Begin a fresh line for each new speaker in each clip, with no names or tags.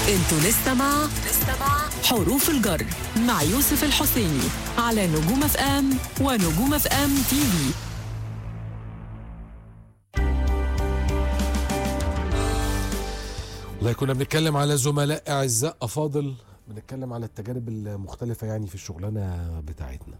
انتوا لسه مع حروف الجر مع يوسف الحسيني على نجوم اف ام ونجوم اف ام تي في
والله كنا بنتكلم على زملاء اعزاء افاضل بنتكلم على التجارب المختلفه يعني في الشغلانه بتاعتنا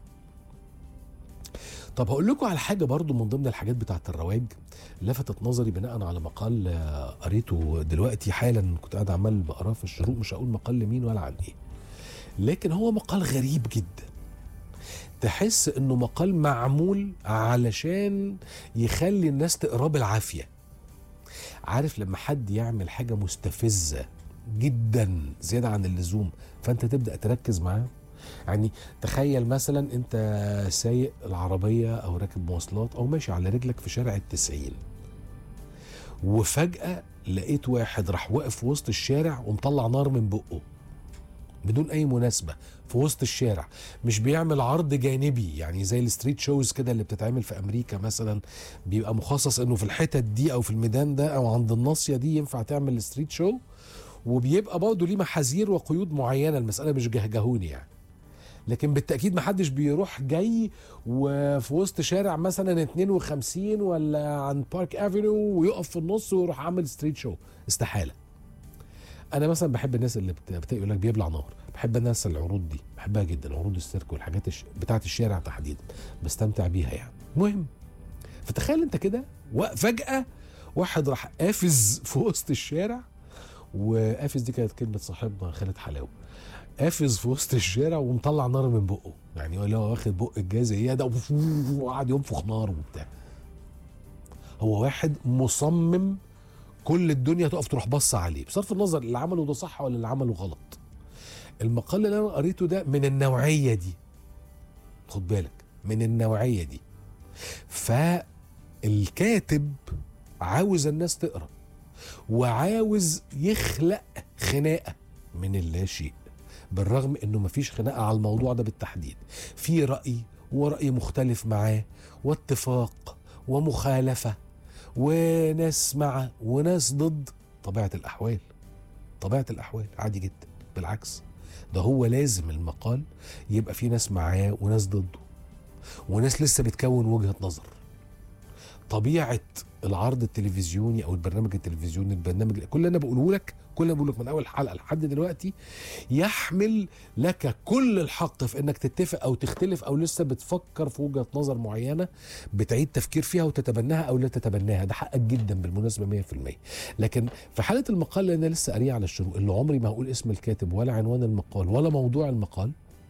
طب هقول لكم على حاجه برضو من ضمن الحاجات بتاعت الرواج لفتت نظري بناء على مقال آه، قريته دلوقتي حالا كنت قاعد عمال بقراه في الشروق مش هقول مقال لمين ولا عن ايه لكن هو مقال غريب جدا تحس انه مقال معمول علشان يخلي الناس تقراه بالعافيه عارف لما حد يعمل حاجة مستفزة جدا زيادة عن اللزوم فانت تبدأ تركز معاه يعني تخيل مثلا انت سايق العربية او راكب مواصلات او ماشي على رجلك في شارع التسعين وفجأة لقيت واحد راح واقف في وسط الشارع ومطلع نار من بقه بدون اي مناسبه في وسط الشارع مش بيعمل عرض جانبي يعني زي الستريت شوز كده اللي بتتعمل في امريكا مثلا بيبقى مخصص انه في الحتت دي او في الميدان ده او عند الناصيه دي ينفع تعمل ستريت شو وبيبقى برضه ليه محاذير وقيود معينه المساله مش جهجهوني يعني لكن بالتاكيد محدش بيروح جاي وفي وسط شارع مثلا 52 ولا عن بارك افينيو ويقف في النص ويروح عامل ستريت شو استحاله انا مثلا بحب الناس اللي بت- بت- يقول لك بيبلع نار بحب الناس العروض دي بحبها جدا عروض السيرك والحاجات الش... بتاعت الشارع تحديدا بستمتع بيها يعني المهم فتخيل انت كده وفجاه واحد راح قافز في وسط الشارع وقافز دي كانت كلمه صاحبنا خالد حلاوه قافز في وسط الشارع ومطلع نار من بقه يعني هو اللي هو واخد بق الجاز هي ده وقعد ينفخ نار وبتاع هو واحد مصمم كل الدنيا تقف تروح بص عليه بصرف النظر اللي عمله ده صح ولا اللي عمله غلط المقال اللي انا قريته ده من النوعيه دي خد بالك من النوعيه دي فالكاتب عاوز الناس تقرا وعاوز يخلق خناقه من اللا شيء بالرغم انه مفيش خناقه على الموضوع ده بالتحديد في راي ورأي مختلف معاه واتفاق ومخالفه وناس مع وناس ضد طبيعه الاحوال طبيعه الاحوال عادي جدا بالعكس ده هو لازم المقال يبقى فيه ناس معاه وناس ضده وناس لسه بتكون وجهه نظر طبيعه العرض التلفزيوني او البرنامج التلفزيوني البرنامج كل اللي انا بقوله لك كل اللي بقوله لك من اول حلقه لحد دلوقتي يحمل لك كل الحق في انك تتفق او تختلف او لسه بتفكر في وجهه نظر معينه بتعيد تفكير فيها وتتبناها او لا تتبناها ده حقك جدا بالمناسبه 100% لكن في حاله المقال اللي انا لسه قاريه على الشروق اللي عمري ما هقول اسم الكاتب ولا عنوان المقال ولا موضوع المقال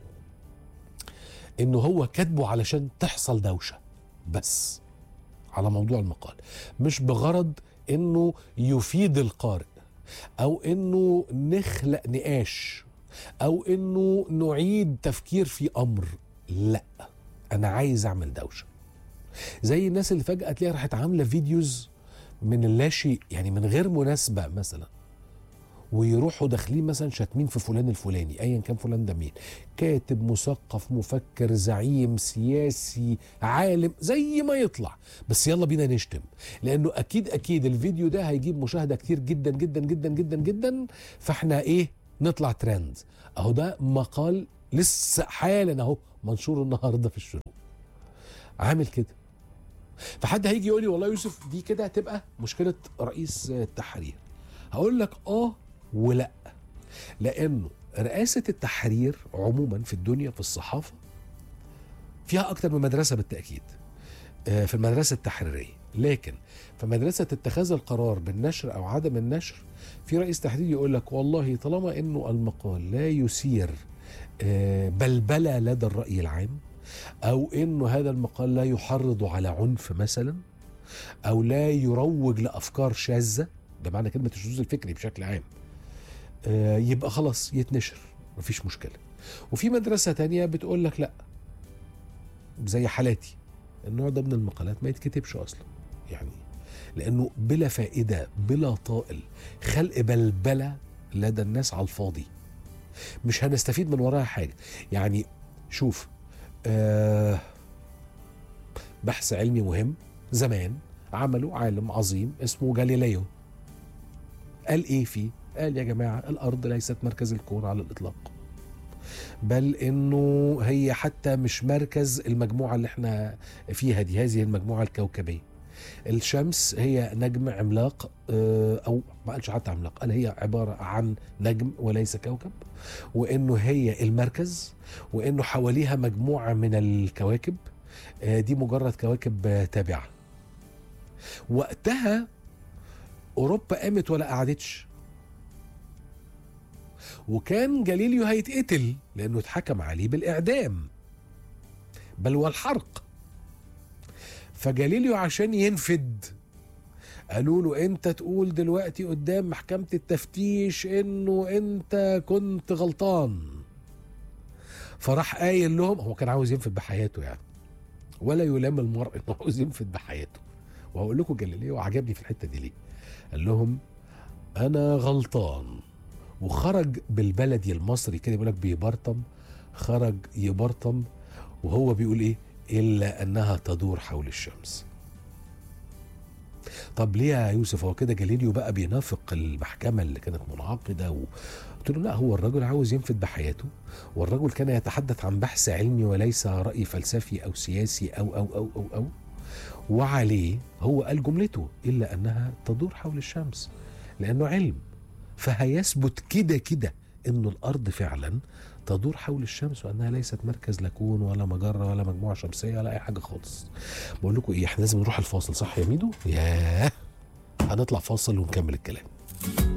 انه هو كاتبه علشان تحصل دوشه بس على موضوع المقال مش بغرض انه يفيد القارئ او انه نخلق نقاش او انه نعيد تفكير في امر لا انا عايز اعمل دوشه زي الناس اللي فجاه تلاقيها راحت عامله فيديوز من اللاشيء يعني من غير مناسبه مثلا ويروحوا داخلين مثلا شاتمين في فلان الفلاني ايا كان فلان ده مين كاتب مثقف مفكر زعيم سياسي عالم زي ما يطلع بس يلا بينا نشتم لانه اكيد اكيد الفيديو ده هيجيب مشاهده كتير جدا جدا جدا جدا جدا فاحنا ايه نطلع ترند اهو ده مقال لسه حالا اهو منشور النهارده في الشروق عامل كده فحد هيجي يقول لي والله يوسف دي كده هتبقى مشكله رئيس التحرير هقول لك اه ولا لانه رئاسه التحرير عموما في الدنيا في الصحافه فيها اكتر من مدرسه بالتاكيد آه، في المدرسه التحريريه لكن في مدرسه اتخاذ القرار بالنشر او عدم النشر في رئيس تحرير يقول لك والله طالما انه المقال لا يثير آه، بلبله لدى الراي العام او انه هذا المقال لا يحرض على عنف مثلا او لا يروج لافكار شاذه بمعنى كلمه الشذوذ الفكري بشكل عام آه، يبقى خلاص يتنشر مفيش مشكله وفي مدرسه تانية بتقول لك لا زي حالاتي النوع ده من المقالات ما يتكتبش اصلا يعني لانه بلا فائده بلا طائل خلق بلبله لدى الناس على الفاضي مش هنستفيد من وراها حاجه يعني شوف آه بحث علمي مهم زمان عمله عالم عظيم اسمه جاليليو قال ايه فيه قال يا جماعه الارض ليست مركز الكون على الاطلاق بل انه هي حتى مش مركز المجموعه اللي احنا فيها دي هذه المجموعه الكوكبيه الشمس هي نجم عملاق آه، او ما قالش حتى عملاق قال هي عباره عن نجم وليس كوكب وانه هي المركز وانه حواليها مجموعه من الكواكب آه، دي مجرد كواكب آه، تابعه وقتها اوروبا قامت ولا قعدتش وكان جاليليو هيتقتل لانه اتحكم عليه بالاعدام بل والحرق فجاليليو عشان ينفد قالوا له انت تقول دلوقتي قدام محكمة التفتيش انه انت كنت غلطان فراح قايل لهم هو كان عاوز ينفد بحياته يعني ولا يلام المرء انه عاوز ينفد بحياته وهقول لكم جاليليو عجبني في الحته دي ليه قال لهم انا غلطان وخرج بالبلدي المصري كده بيقول لك بيبرطم خرج يبرطم وهو بيقول ايه الا انها تدور حول الشمس طب ليه يا يوسف هو كده جاليليو بقى بينافق المحكمه اللي كانت منعقده و... قلت له لا هو الرجل عاوز ينفد بحياته والرجل كان يتحدث عن بحث علمي وليس راي فلسفي او سياسي او او او او, أو. وعليه هو قال جملته الا انها تدور حول الشمس لانه علم فهيثبت كده كده انه الارض فعلا تدور حول الشمس وانها ليست مركز لا كون ولا مجره ولا مجموعه شمسيه ولا اي حاجه خالص بقول لكم ايه احنا لازم نروح الفاصل صح يا ميدو ياه هنطلع فاصل ونكمل الكلام